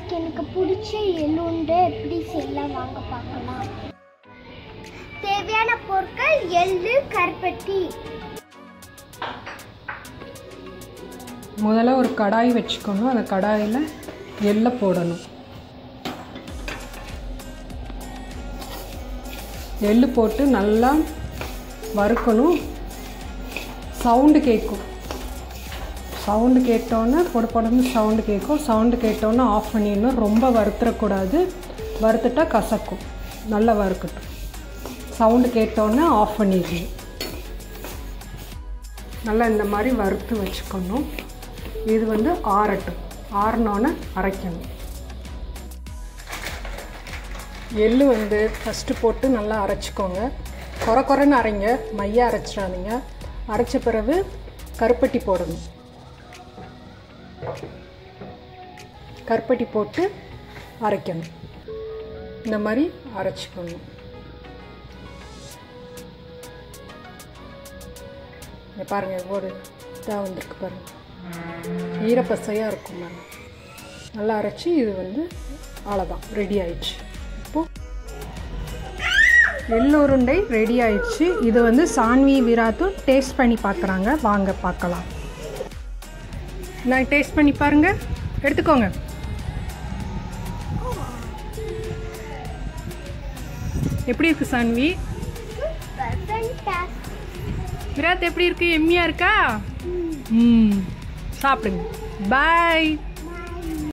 இன்னைக்கு எனக்கு பிடிச்ச எள்ளுண்டை எப்படி செய்யலாம் வாங்க பார்க்கலாம் தேவையான பொருட்கள் எள்ளு கருப்பட்டி முதல்ல ஒரு கடாய் வச்சுக்கணும் அந்த கடாயில் எள்ளை போடணும் எள்ளு போட்டு நல்லா வறுக்கணும் சவுண்டு கேட்கும் சவுண்டு கேட்டோன்னே பொட பொடன்னு சவுண்டு கேட்கும் சவுண்டு கேட்டோன்னே ஆஃப் பண்ணிடணும் ரொம்ப வறுத்துறக்கூடாது வறுத்துட்டா கசக்கும் நல்லா வறுக்கட்டும் சவுண்டு கேட்டோன்னே ஆஃப் பண்ணிடணும் நல்லா இந்த மாதிரி வறுத்து வச்சுக்கணும் இது வந்து ஆறட்டும் ஆறினோன்னே அரைக்கணும் எள்ளு வந்து ஃபஸ்ட்டு போட்டு நல்லா அரைச்சிக்கோங்க குறை குறைன்னு அரைங்க மைய அரைச்சிடாதீங்க அரைச்ச பிறகு கருப்பட்டி போடணும் கருப்பட்டி போட்டு அரைக்கணும் இந்த மாதிரி அரைச்சிக்கணும் இங்க பாருங்கள் எவ்வளோ இதாக வந்திருக்கு பாருங்கள் ஈரப்பசையாக இருக்கும் பாருங்க நல்லா அரைச்சி இது வந்து அவ்வளோதான் ரெடி ஆயிடுச்சு இப்போது எள்ளுருண்டை ரெடி ஆயிடுச்சு இது வந்து சான்வி விராத்து டேஸ்ட் பண்ணி பார்க்குறாங்க வாங்க பார்க்கலாம் நான் டேஸ்ட் பண்ணி பாருங்க எடுத்துக்கோங்க எப்படி இருக்கு சான்வி விராத் எப்படி இருக்கு எம்மியா இருக்கா ம் சாப்பிடுங்க பாய்